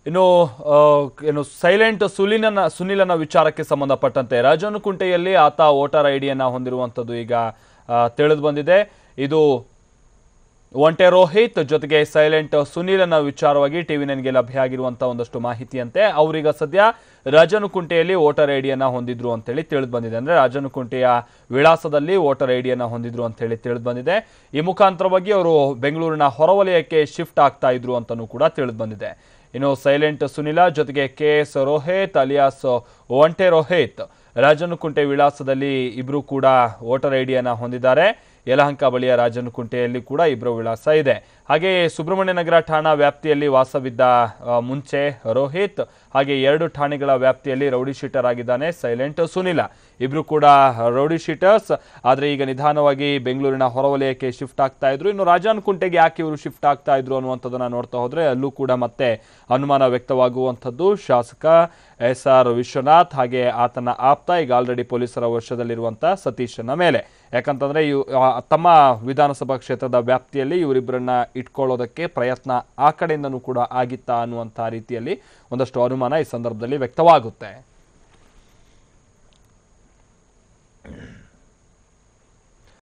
ಇನ್ನು ಆ, ಏನು ಸೈಲೆಂಟ್ ಸುನಿಲನ ಸುನಿಲನ ವಿಚಾರಕ್ಕೆ ಸಂಬಂಧಪಟ್ಟಂತೆ ರಾಜನಕುಂಟೆಯಲ್ಲಿ ಆತ ವೋಟರ್ ಐ ಡಿಯನ್ನು ಹೊಂದಿರುವಂಥದ್ದು ಈಗ ತಿಳಿದು ಬಂದಿದೆ ಇದು ಒಂಟೆ ರೋಹಿತ್ ಜೊತೆಗೆ ಸೈಲೆಂಟ್ ಸುನೀಲನ ವಿಚಾರವಾಗಿ ಟಿವಿ ನೈನ್ಗೆ ಲಭ್ಯ ಆಗಿರುವಂಥ ಒಂದಷ್ಟು ಮಾಹಿತಿಯಂತೆ ಅವರೀಗ ಸದ್ಯ ರಾಜನಕುಂಟೆಯಲ್ಲಿ ವೋಟರ್ ಐ ಡಿಯನ್ನು ಹೊಂದಿದ್ರು ಅಂತೇಳಿ ತಿಳಿದು ಬಂದಿದೆ ಅಂದರೆ ರಾಜನಕುಂಟೆಯ ವಿಳಾಸದಲ್ಲಿ ವೋಟರ್ ಐ ಡಿಯನ್ನು ಹೊಂದಿದ್ರು ಅಂತೇಳಿ ತಿಳಿದು ಬಂದಿದೆ ಈ ಮುಖಾಂತರವಾಗಿ ಅವರು ಬೆಂಗಳೂರಿನ ಹೊರವಲಯಕ್ಕೆ ಶಿಫ್ಟ್ ಆಗ್ತಾ ಇದ್ರು ಅಂತಲೂ ಕೂಡ ತಿಳಿದು ಬಂದಿದೆ ಇನ್ನು ಸೈಲೆಂಟ್ ಸುನಿಲ ಜೊತೆಗೆ ಕೆ ಎಸ್ ರೋಹಿತ್ ಅಲಿಯಾಸ್ ಒಂಟೆ ರೋಹಿತ್ ರಾಜನಕುಂಟೆ ವಿಳಾಸದಲ್ಲಿ ಇಬ್ರು ಕೂಡ ವೋಟರ್ ಐ ಡಿಯನ್ನು ಹೊಂದಿದ್ದಾರೆ ಯಲಹಂಕ ಬಳಿಯ ರಾಜನಕುಂಟೆಯಲ್ಲಿ ಕೂಡ ಇಬ್ಬರ ವಿಳಾಸ ಇದೆ ಹಾಗೆಯೇ ಸುಬ್ರಹ್ಮಣ್ಯ ನಗರ ಠಾಣಾ ವ್ಯಾಪ್ತಿಯಲ್ಲಿ ವಾಸವಿದ್ದ ಆ, ಮುಂಚೆ ರೋಹಿತ್ ಹಾಗೆ ಎರಡು ಠಾಣೆಗಳ ವ್ಯಾಪ್ತಿಯಲ್ಲಿ ರೌಡಿ ಶೀಟರ್ ಆಗಿದ್ದಾನೆ ಸೈಲೆಂಟ್ ಸುನಿಲ ಇಬ್ರು ಕೂಡ ರೌಡಿ ಶೀಟರ್ಸ್ ಆದರೆ ಈಗ ನಿಧಾನವಾಗಿ ಬೆಂಗಳೂರಿನ ಹೊರವಲಯಕ್ಕೆ ಶಿಫ್ಟ್ ಆಗ್ತಾ ಇದ್ರು ಇನ್ನು ರಾಜನಕುಂಟೆಗೆ ಯಾಕೆ ಇವರು ಶಿಫ್ಟ್ ಆಗ್ತಾ ಇದ್ರು ಅನ್ನುವಂಥದ್ದನ್ನ ನೋಡ್ತಾ ಹೋದ್ರೆ ಅಲ್ಲೂ ಕೂಡ ಮತ್ತೆ ಅನುಮಾನ ವ್ಯಕ್ತವಾಗುವಂಥದ್ದು ಶಾಸಕ ಎಸ್ ಆರ್ ವಿಶ್ವನಾಥ್ ಹಾಗೆ ಆತನ ಆಪ್ತ ಈಗ ಆಲ್ರೆಡಿ ಪೊಲೀಸರ ವರ್ಷದಲ್ಲಿರುವಂಥ ಸತೀಶನ ಮೇಲೆ ಯಾಕಂತಂದ್ರೆ ಇವ್ ಆ, ತಮ್ಮ ವಿಧಾನಸಭಾ ಕ್ಷೇತ್ರದ ವ್ಯಾಪ್ತಿಯಲ್ಲಿ ಇವರಿಬ್ಬರನ್ನ ಇಟ್ಕೊಳ್ಳೋದಕ್ಕೆ ಪ್ರಯತ್ನ ಆ ಕಡೆಯಿಂದನೂ ಕೂಡ ಆಗಿತ್ತಾ ಅನ್ನುವಂಥ ರೀತಿಯಲ್ಲಿ ಒಂದಷ್ಟು ಅನುಮಾನ ಈ ಸಂದರ್ಭದಲ್ಲಿ ವ್ಯಕ್ತವಾಗುತ್ತೆ